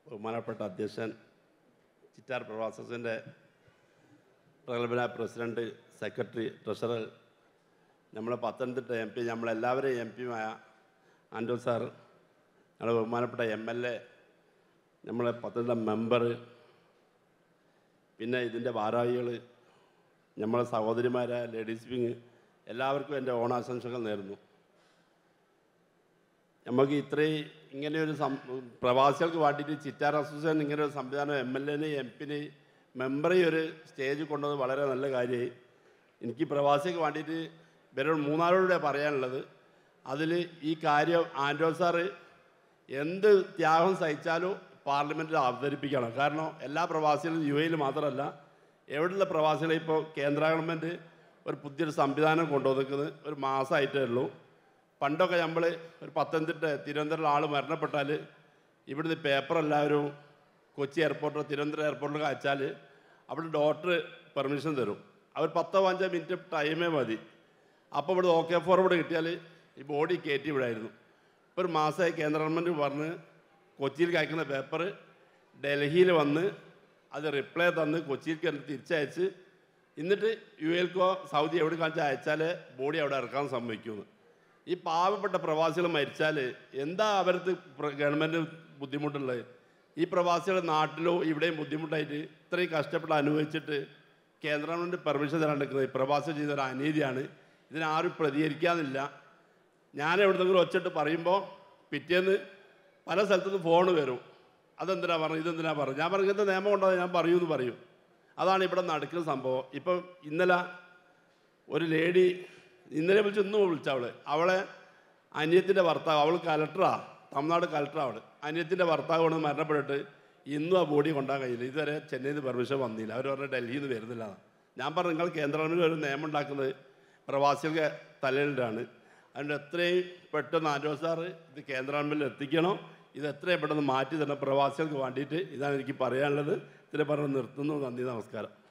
ബഹുമാനപ്പെട്ട അധ്യക്ഷൻ ചിറ്റാർ പ്രവാസസിൻ്റെ പ്രഗത്ഭനായ പ്രസിഡന്റ് സെക്രട്ടറി ട്രഷറർ നമ്മളെ പത്തനംതിട്ട എം പി നമ്മളെല്ലാവരെയും എം പിയുമായ ആൻഡോ സാർ നമ്മളെ ബഹുമാനപ്പെട്ട എം എൽ എ നമ്മളെ പത്തനംതിട്ട മെമ്പർ പിന്നെ ഇതിൻ്റെ ഭാരവാഹികൾ നമ്മളെ സഹോദരിമാരായ ലേഡീസ് വിങ് എല്ലാവർക്കും എൻ്റെ ഓണാശംസകൾ നേരുന്നു നമുക്ക് ഇത്രയും ഇങ്ങനെയൊരു സം പ്രവാസികൾക്ക് വേണ്ടിയിട്ട് ചിറ്റാർ അസോസിയേഷൻ ഇങ്ങനെ ഒരു സംവിധാനം എം എൽ എനെ എം പിനെ മെമ്പറെ ഒരു സ്റ്റേജ് കൊണ്ടത് വളരെ നല്ല കാര്യമായി എനിക്ക് പ്രവാസികൾക്ക് വേണ്ടിയിട്ട് ഇവരോട് മൂന്നാളോടെ പറയാനുള്ളത് അതിൽ ഈ കാര്യം ആൻഡ്രോ സാറ് എന്ത് ത്യാഗം സഹിച്ചാലും പാർലമെൻറ്റിൽ അവതരിപ്പിക്കണം കാരണം എല്ലാ പ്രവാസികളും യു എയിൽ മാത്രമല്ല എവിടെയുള്ള പ്രവാസികളെ ഇപ്പോൾ കേന്ദ്ര ഗവൺമെൻറ് ഒരു പുതിയൊരു സംവിധാനം കൊണ്ടുവന്നിക്കുന്നത് ഒരു മാസമായിട്ടേ ഉള്ളൂ പണ്ടൊക്കെ നമ്മൾ ഒരു പത്തനംതിട്ട തിരുവനന്തപുരം ആൾ മരണപ്പെട്ടാൽ ഇവിടുന്ന് പേപ്പർ എല്ലാവരും കൊച്ചി എയർപോർട്ടോ തിരുവനന്തപുരം എയർപോർട്ടിലൊക്കെ അയച്ചാൽ അവിടെ ഡോക്ടർ പെർമിഷൻ തരും അവർ പത്തോ അഞ്ചോ മിനിറ്റ് ടൈമേ മതി അപ്പോൾ ഇവിടെ ഓക്കെ ഫോർവേഡ് കിട്ടിയാൽ ഈ ബോഡി കയറ്റി വിടായിരുന്നു ഇപ്പോൾ ഒരു മാസമായി കേന്ദ്ര ഗവൺമെൻറ് പറഞ്ഞ് കൊച്ചിയിൽ അയക്കുന്ന പേപ്പർ ഡൽഹിയിൽ വന്ന് അത് റിപ്ലൈ തന്ന് കൊച്ചിയിലേക്ക് തന്നെ തിരിച്ചയച്ച് എന്നിട്ട് യു എൽക്കോ സൗദി എവിടെ കാണിച്ചാൽ അയച്ചാൽ ബോഡി അവിടെ ഇറക്കാൻ സമ്മതിക്കുമെന്ന് ഈ പാവപ്പെട്ട പ്രവാസികൾ മരിച്ചാൽ എന്താ അവർക്ക് ഗവൺമെൻറ് ബുദ്ധിമുട്ടുള്ളത് ഈ പ്രവാസികളുടെ നാട്ടിലോ ഇവിടെയും ബുദ്ധിമുട്ടായിട്ട് ഇത്രയും കഷ്ടപ്പെട്ട് അനുഭവിച്ചിട്ട് കേന്ദ്ര ഗവൺമെൻറ് പെർമിഷൻ തരാൻ നിൽക്കുന്നത് ഈ പ്രവാസി ചെയ്ത ഒരു അനീതിയാണ് ഇതിനാരും പ്രതികരിക്കാനില്ല ഞാൻ എവിടുന്നെങ്കിലും ഒച്ചിട്ട് പറയുമ്പോൾ പിറ്റേന്ന് പല സ്ഥലത്തുനിന്ന് ഫോൺ വരും അതെന്തിനാ പറഞ്ഞു ഇതെന്തിനാ പറഞ്ഞു ഞാൻ പറഞ്ഞു ഇങ്ങനത്തെ നിയമം ഉണ്ടോ ഞാൻ പറയൂ എന്ന് പറയും അതാണ് ഇവിടെ നടക്കുന്ന സംഭവം ഇപ്പം ഇന്നലെ ഒരു ലേഡി ഇന്നലെ വിളിച്ച് ഇന്നും വിളിച്ച അവള് അവളെ അനിയത്തിൻ്റെ ഭർത്താവ് അവൾ കലക്ടറാ തമിഴ്നാട് കലക്ടറാ അവൾ അനിയത്തിൻ്റെ ഭർത്താവ് കൊണ്ട് മരണപ്പെട്ടിട്ട് ഇന്നും ആ ബോഡി കൊണ്ടാൻ കഴിയില്ല ഇതുവരെ ചെന്നൈയിൽ നിന്ന് പെർമിഷൻ വന്നില്ല അവർ പറഞ്ഞ ഡൽഹിയിൽ നിന്ന് വരുന്നില്ല ഞാൻ പറഞ്ഞു നിങ്ങൾ കേന്ദ്ര ഗവൺമെൻറ് ഒരു നിയമം ഉണ്ടാക്കുന്നത് പ്രവാസികളുടെ തലയിലാണ് അതുകൊണ്ട് എത്രയും പെട്ടെന്ന് ആൻഡോ സാറ് ഇത് കേന്ദ്ര ഗവൺമെൻറ്റിൽ എത്തിക്കണം ഇത് എത്രയും പെട്ടെന്ന് മാറ്റി തരണം പ്രവാസികൾക്ക് വേണ്ടിയിട്ട് ഇതാണ് എനിക്ക് പറയാനുള്ളത് ഇതിനെ പറഞ്ഞ് നിർത്തുന്നു നന്ദി നമസ്കാരം